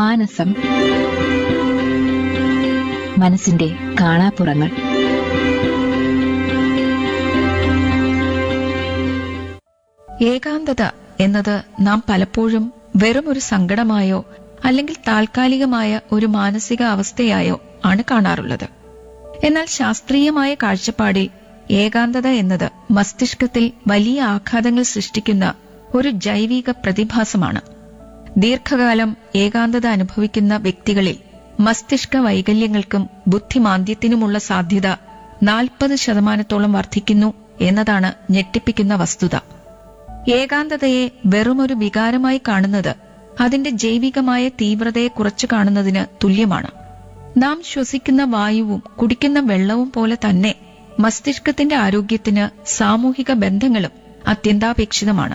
മാനസം മനസ്സിന്റെ കാണാപ്പുറങ്ങൾ ഏകാന്തത എന്നത് നാം പലപ്പോഴും വെറും ഒരു സങ്കടമായോ അല്ലെങ്കിൽ താൽക്കാലികമായ ഒരു മാനസിക അവസ്ഥയായോ ആണ് കാണാറുള്ളത് എന്നാൽ ശാസ്ത്രീയമായ കാഴ്ചപ്പാടിൽ ഏകാന്തത എന്നത് മസ്തിഷ്കത്തിൽ വലിയ ആഘാതങ്ങൾ സൃഷ്ടിക്കുന്ന ഒരു ജൈവിക പ്രതിഭാസമാണ് ദീർഘകാലം ഏകാന്തത അനുഭവിക്കുന്ന വ്യക്തികളിൽ മസ്തിഷ്ക വൈകല്യങ്ങൾക്കും ബുദ്ധിമാന്ദ്യത്തിനുമുള്ള സാധ്യത നാൽപ്പത് ശതമാനത്തോളം വർദ്ധിക്കുന്നു എന്നതാണ് ഞെട്ടിപ്പിക്കുന്ന വസ്തുത ഏകാന്തതയെ വെറുമൊരു വികാരമായി കാണുന്നത് അതിന്റെ ജൈവികമായ തീവ്രതയെ കുറച്ചു കാണുന്നതിന് തുല്യമാണ് നാം ശ്വസിക്കുന്ന വായുവും കുടിക്കുന്ന വെള്ളവും പോലെ തന്നെ മസ്തിഷ്കത്തിന്റെ ആരോഗ്യത്തിന് സാമൂഹിക ബന്ധങ്ങളും അത്യന്താപേക്ഷിതമാണ്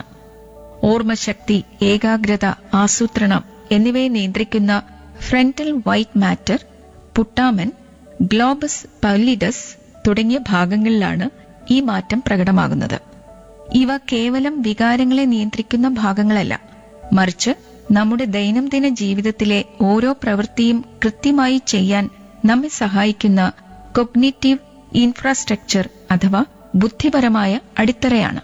ഓർമ്മശക്തി ഏകാഗ്രത ആസൂത്രണം എന്നിവയെ നിയന്ത്രിക്കുന്ന frontal white matter putamen globus pallidus തുടങ്ങിയ ഭാഗങ്ങളിലാണ് ഈ മാറ്റം പ്രകടമാകുന്നത് ഇവ കേവലം വികാരങ്ങളെ നിയന്ത്രിക്കുന്ന ഭാഗങ്ങളല്ല മറിച്ച് നമ്മുടെ ദൈനംദിന ജീവിതത്തിലെ ഓരോ പ്രവൃത്തിയും കൃത്യമായി ചെയ്യാൻ നമ്മെ സഹായിക്കുന്ന കൊഗ്നിറ്റീവ് ഇൻഫ്രാസ്ട്രക്ചർ അഥവാ ബുദ്ധിപരമായ അടിത്തറയാണ്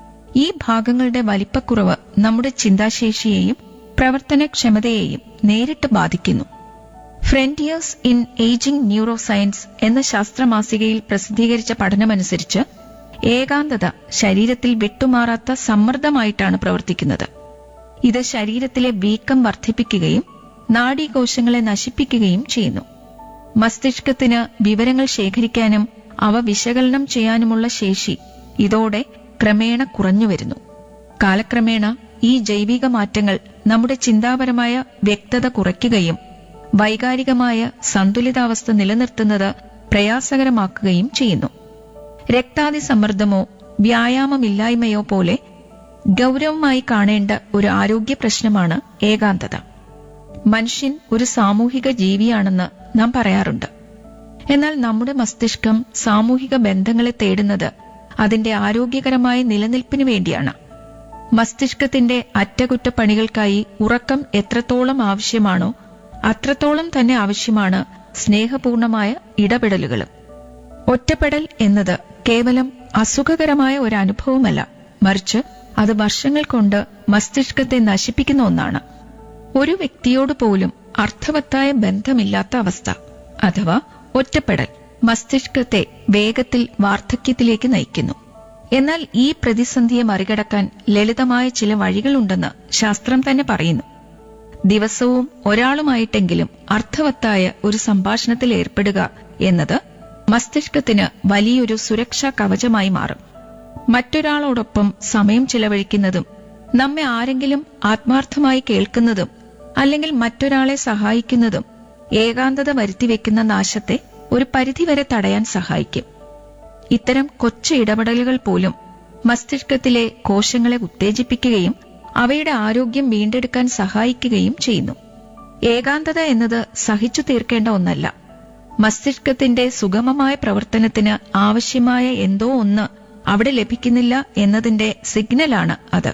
ഈ ഭാഗങ്ങളുടെ വലിപ്പക്കുറവ് നമ്മുടെ ചിന്താശേഷിയെയും പ്രവർത്തനക്ഷമതയെയും നേരിട്ട് ബാധിക്കുന്നു Frontiers in Aging Neuroscience എന്ന ശാസ്ത്രമാസികയിൽ പ്രസിദ്ധീകരിച്ച പഠനമനുസരിച്ച് ഏകാന്തത ശരീരത്തിൽ വിട്ടുമാറാത്ത സമ്മർദ്ദമായിട്ടാണ് പ്രവർത്തിക്കുന്നത് ഇത് ശരീരത്തിലെ വീക്കം വർദ്ധിപ്പിക്കുകയും നാഡീകോശങ്ങളെ നശിപ്പിക്കുകയും ചെയ്യുന്നു മസ്തിഷ്കത്തിന് വിവരങ്ങൾ ശേഖരിക്കാനും അവ വിശകലനം ചെയ്യാനുമുള്ള ശേഷി ഇതോടെ ക്രമേണ കുറഞ്ഞുവരുന്നു കാലക്രമേണ ഈ ജൈവിക മാറ്റങ്ങൾ നമ്മുടെ ചിന്താപരമായ വ്യക്തത കുറയ്ക്കുകയും വൈകാരികമായ സന്തുലിതാവസ്ഥ നിലനിർത്തുന്നത് പ്രയാസകരമാക്കുകയും ചെയ്യുന്നു രക്താതി സമ്മർദ്ദമോ വ്യായാമമില്ലായ്മയോ പോലെ ഗൗരവമായി കാണേണ്ട ഒരു ആരോഗ്യ പ്രശ്നമാണ് ഏകാന്തത മനുഷ്യൻ ഒരു സാമൂഹിക ജീവിയാണെന്ന് നാം പറയാറുണ്ട് എന്നാൽ നമ്മുടെ മസ്തിഷ്കം സാമൂഹിക ബന്ധങ്ങളെ തേടുന്നത് അതിന്റെ ആരോഗ്യകരമായ നിലനിൽപ്പിന് വേണ്ടിയാണ് മസ്തിഷ്കത്തിന്റെ അറ്റകുറ്റപ്പണികൾക്കായി ഉറക്കം എത്രത്തോളം ആവശ്യമാണോ അത്രത്തോളം തന്നെ ആവശ്യമാണ് സ്നേഹപൂർണമായ ഇടപെടലുകളും ഒറ്റപ്പെടൽ എന്നത് കേവലം അസുഖകരമായ ഒരു അനുഭവമല്ല മറിച്ച് അത് വർഷങ്ങൾ കൊണ്ട് മസ്തിഷ്കത്തെ നശിപ്പിക്കുന്ന ഒന്നാണ് ഒരു വ്യക്തിയോട് പോലും അർത്ഥവത്തായ ബന്ധമില്ലാത്ത അവസ്ഥ അഥവാ ഒറ്റപ്പെടൽ മസ്തിഷ്കത്തെ വേഗത്തിൽ വാർദ്ധക്യത്തിലേക്ക് നയിക്കുന്നു എന്നാൽ ഈ പ്രതിസന്ധിയെ മറികടക്കാൻ ലളിതമായ ചില വഴികളുണ്ടെന്ന് ശാസ്ത്രം തന്നെ പറയുന്നു ദിവസവും ഒരാളുമായിട്ടെങ്കിലും അർത്ഥവത്തായ ഒരു സംഭാഷണത്തിൽ ഏർപ്പെടുക എന്നത് മസ്തിഷ്കത്തിന് വലിയൊരു സുരക്ഷാ കവചമായി മാറും മറ്റൊരാളോടൊപ്പം സമയം ചിലവഴിക്കുന്നതും നമ്മെ ആരെങ്കിലും ആത്മാർത്ഥമായി കേൾക്കുന്നതും അല്ലെങ്കിൽ മറ്റൊരാളെ സഹായിക്കുന്നതും ഏകാന്തത വരുത്തിവെക്കുന്ന നാശത്തെ ഒരു പരിധിവരെ തടയാൻ സഹായിക്കും ഇത്തരം കൊച്ചു ഇടപെടലുകൾ പോലും മസ്തിഷ്കത്തിലെ കോശങ്ങളെ ഉത്തേജിപ്പിക്കുകയും അവയുടെ ആരോഗ്യം വീണ്ടെടുക്കാൻ സഹായിക്കുകയും ചെയ്യുന്നു ഏകാന്തത എന്നത് സഹിച്ചു തീർക്കേണ്ട ഒന്നല്ല മസ്തിഷ്കത്തിന്റെ സുഗമമായ പ്രവർത്തനത്തിന് ആവശ്യമായ എന്തോ ഒന്ന് അവിടെ ലഭിക്കുന്നില്ല എന്നതിന്റെ സിഗ്നലാണ് അത്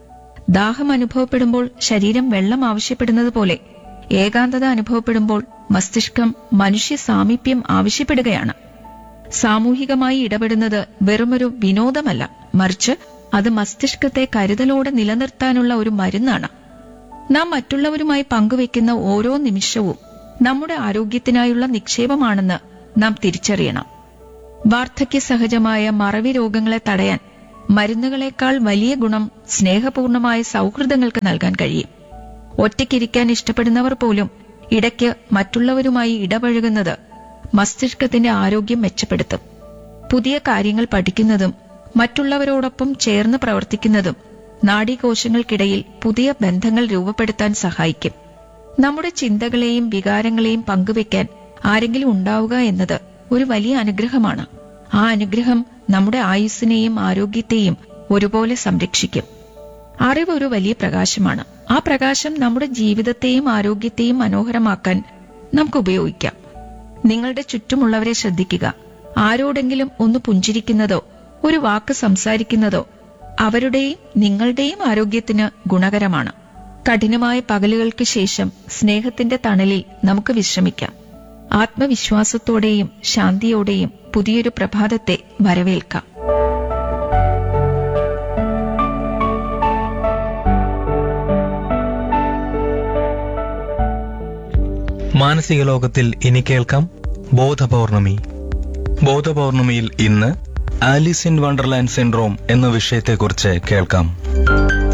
ദാഹം അനുഭവപ്പെടുമ്പോൾ ശരീരം വെള്ളം ആവശ്യപ്പെടുന്നത് പോലെ ഏകാന്തത അനുഭവപ്പെടുമ്പോൾ മസ്തിഷ്കം മനുഷ്യ സാമീപ്യം ആവശ്യപ്പെടുകയാണ് സാമൂഹികമായി ഇടപെടുന്നത് വെറുമൊരു വിനോദമല്ല മറിച്ച് അത് മസ്തിഷ്കത്തെ കരുതലോടെ നിലനിർത്താനുള്ള ഒരു മരുന്നാണ് നാം മറ്റുള്ളവരുമായി പങ്കുവെക്കുന്ന ഓരോ നിമിഷവും നമ്മുടെ ആരോഗ്യത്തിനായുള്ള നിക്ഷേപമാണെന്ന് നാം തിരിച്ചറിയണം വാർദ്ധക്യ സഹജമായ മറവി രോഗങ്ങളെ തടയാൻ മരുന്നുകളെക്കാൾ വലിയ ഗുണം സ്നേഹപൂർണമായ സൗഹൃദങ്ങൾക്ക് നൽകാൻ കഴിയും ഒറ്റയ്ക്കിരിക്കാൻ ഇഷ്ടപ്പെടുന്നവർ പോലും ഇടയ്ക്ക് മറ്റുള്ളവരുമായി ഇടപഴകുന്നത് മസ്തിഷ്കത്തിന്റെ ആരോഗ്യം മെച്ചപ്പെടുത്തും പുതിയ കാര്യങ്ങൾ പഠിക്കുന്നതും മറ്റുള്ളവരോടൊപ്പം ചേർന്ന് പ്രവർത്തിക്കുന്നതും നാഡീകോശങ്ങൾക്കിടയിൽ പുതിയ ബന്ധങ്ങൾ രൂപപ്പെടുത്താൻ സഹായിക്കും നമ്മുടെ ചിന്തകളെയും വികാരങ്ങളെയും പങ്കുവെക്കാൻ ആരെങ്കിലും ഉണ്ടാവുക എന്നത് ഒരു വലിയ അനുഗ്രഹമാണ് ആ അനുഗ്രഹം നമ്മുടെ ആയുസ്സിനെയും ആരോഗ്യത്തെയും ഒരുപോലെ സംരക്ഷിക്കും അറിവ് ഒരു വലിയ പ്രകാശമാണ് ആ പ്രകാശം നമ്മുടെ ജീവിതത്തെയും ആരോഗ്യത്തെയും മനോഹരമാക്കാൻ നമുക്ക് ഉപയോഗിക്കാം നിങ്ങളുടെ ചുറ്റുമുള്ളവരെ ശ്രദ്ധിക്കുക ആരോടെങ്കിലും ഒന്ന് പുഞ്ചിരിക്കുന്നതോ ഒരു വാക്ക് സംസാരിക്കുന്നതോ അവരുടെയും നിങ്ങളുടെയും ആരോഗ്യത്തിന് ഗുണകരമാണ് കഠിനമായ പകലുകൾക്ക് ശേഷം സ്നേഹത്തിന്റെ തണലിൽ നമുക്ക് വിശ്രമിക്കാം ആത്മവിശ്വാസത്തോടെയും ശാന്തിയോടെയും പുതിയൊരു പ്രഭാതത്തെ വരവേൽക്കാം മാനസിക ലോകത്തിൽ ഇനി കേൾക്കാം ബോധപൗർണമി ബോധപൗർണമിയിൽ ഇന്ന് ആലിസ് ഇൻ വണ്ടർലാൻഡ് സിൻഡ്രോം എന്ന വിഷയത്തെക്കുറിച്ച് കേൾക്കാം